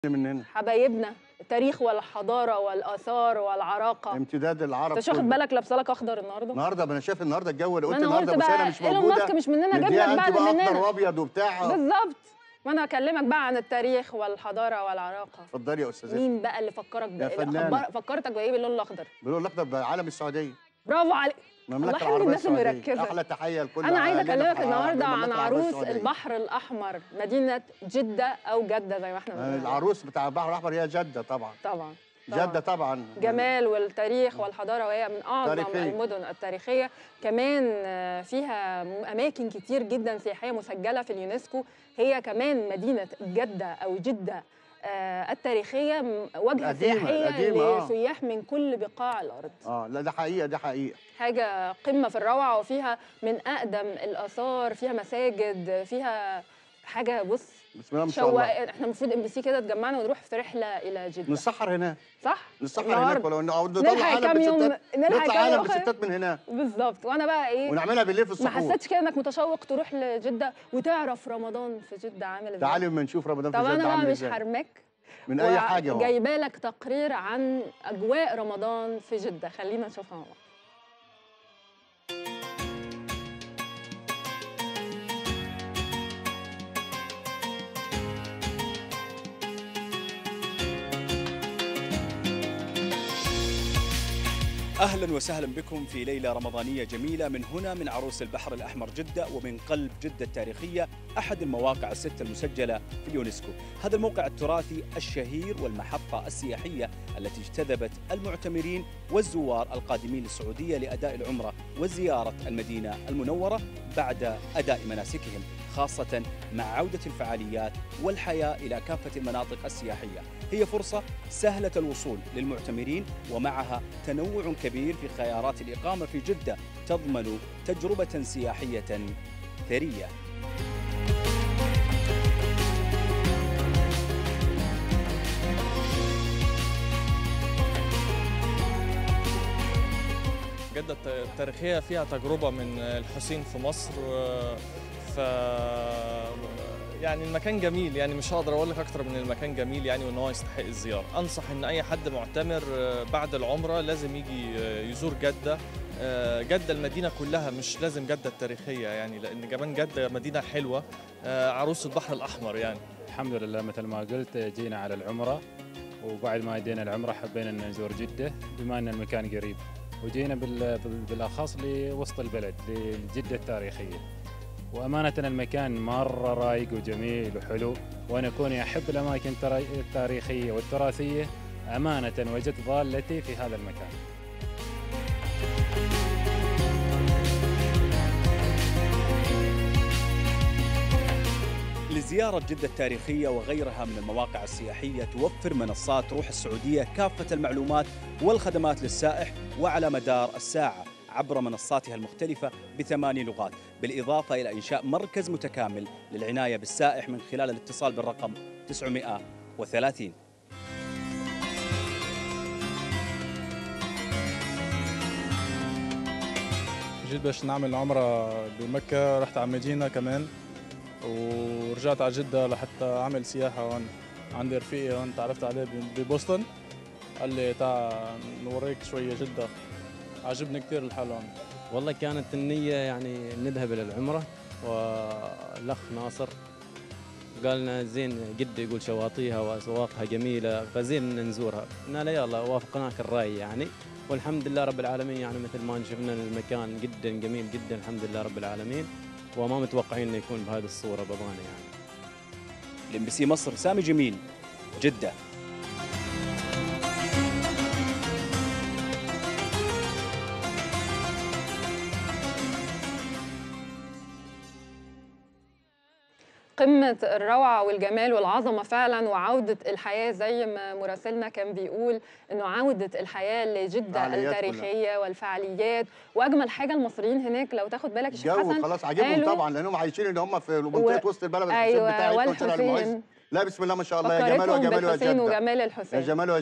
مننا حبايبنا التاريخ والحضاره والاثار والعراقه امتداد العرب انت مش واخد كله. بالك لابسه لك اخضر النهارده النهارده ما انا شايف النهارده الجو اللي ما قلت انا قلت النهارده بقى بوسانه مش ايلون موجوده ماسك مش مننا جاب نديها لك انت بعد بقى اخضر مننا وابيض وبتاع بالظبط ما انا اكلمك بقى عن التاريخ والحضاره والعراقه اتفضلي يا استاذتي مين بقى اللي فكرك يا بقى فنانة. فكرتك بايه باللون الاخضر بيقولوا الاخضر بعالم السعوديه برافو عليك المملكه الله يحمي العربيه الناس اللي السعوديه مركزة. احلى تحيه لكل انا عايزه أهالينا اكلمك في النهارده المملكة عن العربية عروس السعودية. البحر الاحمر مدينه جده او جده زي ما احنا آه، بنقول العروس بتاع البحر الاحمر هي جده طبعا طبعا طبعاً. جده طبعا جمال والتاريخ والحضاره وهي من اعظم تاريخية. المدن التاريخيه كمان آه، فيها م- اماكن كتير جدا سياحيه مسجله في اليونسكو هي كمان مدينه جده او جده آه، التاريخيه م- وجهه قديمة، سياحيه قديمة، آه. لسياح من كل بقاع الارض اه لا ده حقيقه ده حقيقه حاجه قمه في الروعه وفيها من اقدم الاثار فيها مساجد فيها حاجه بص بسم الله ما شاء الله شوق احنا المفروض ام بي سي كده تجمعنا ونروح في رحله الى جده نسحر هناك صح نسحر هناك النهاردة. ولو نقعد نطلع نلحق عالم كام يوم بالستات نلحق نطلع كام عالم يوم بالستات من هناك بالظبط وانا بقى ايه ونعملها بالليل في ما السحور حسيتش كده انك متشوق تروح لجده وتعرف رمضان في جده عامل ازاي تعالي اما نشوف رمضان في طب جده انا بقى عامل مش ازاي حرمك من اي حاجه اهو جايبه لك تقرير عن اجواء رمضان في جده خلينا نشوفها مع بعض اهلا وسهلا بكم في ليله رمضانيه جميله من هنا من عروس البحر الاحمر جده ومن قلب جده التاريخيه احد المواقع السته المسجله في اليونسكو هذا الموقع التراثي الشهير والمحطه السياحيه التي اجتذبت المعتمرين والزوار القادمين للسعوديه لاداء العمره وزياره المدينه المنوره بعد اداء مناسكهم خاصه مع عوده الفعاليات والحياه الى كافه المناطق السياحيه هي فرصه سهله الوصول للمعتمرين ومعها تنوع كبير في خيارات الإقامة في جدة تضمن تجربة سياحية ثرية جدة الت- التاريخية فيها تجربة من الحسين في مصر و- ف يعني المكان جميل يعني مش هقدر اقول لك اكتر من المكان جميل يعني وان هو يستحق الزيارة انصح ان اي حد معتمر بعد العمرة لازم يجي يزور جدة جدة المدينة كلها مش لازم جدة التاريخية يعني لان كمان جدة مدينة حلوة عروس البحر الاحمر يعني الحمد لله مثل ما قلت جينا على العمرة وبعد ما ادينا العمرة حبينا ان نزور جدة بما ان المكان قريب وجينا بال- بال- بالاخص لوسط البلد لجدة التاريخية وامانة المكان مرة رايق وجميل وحلو وانا كوني احب الاماكن الترا- التاريخية والتراثية امانة وجدت ضالتي في هذا المكان لزيارة جدة التاريخية وغيرها من المواقع السياحية توفر منصات روح السعودية كافة المعلومات والخدمات للسائح وعلى مدار الساعة عبر منصاتها المختلفة بثماني لغات بالإضافة إلى إنشاء مركز متكامل للعناية بالسائح من خلال الاتصال بالرقم 930 جيت باش نعمل عمرة بمكة رحت على المدينة كمان ورجعت على جدة لحتى أعمل سياحة هون عندي رفيقي هون تعرفت عليه ب- ببوسطن قال لي تعال نوريك شوية جدة عجبني كثير الحال هون والله كانت النية يعني نذهب إلى العمرة والأخ ناصر قال لنا زين جدة يقول شواطئها وأسواقها جميلة فزين نزورها قلنا له يلا وافقناك الرأي يعني والحمد لله رب العالمين يعني مثل ما شفنا المكان جدا جميل جدا الحمد لله رب العالمين وما متوقعين انه يكون بهذه الصورة بأمانة يعني الام بي سي مصر سامي جميل جدة قمة الروعة والجمال والعظمة فعلا وعودة الحياة زي ما مراسلنا كان بيقول انه عودة الحياة لجدة فعاليات التاريخية والفعاليات واجمل حاجة المصريين هناك لو تاخد بالك يا شيخ الجو حسن خلاص عاجبهم قالوا- طبعا لانهم عايشين ان هم في منطقه وسط البلد الحسين ايوه بتاعتنا وشارع المعز والحسين لا بسم الله ما شاء الله يا جمال فكرتهم وجمال بالحسين وجده وجمال يا الحسين جمال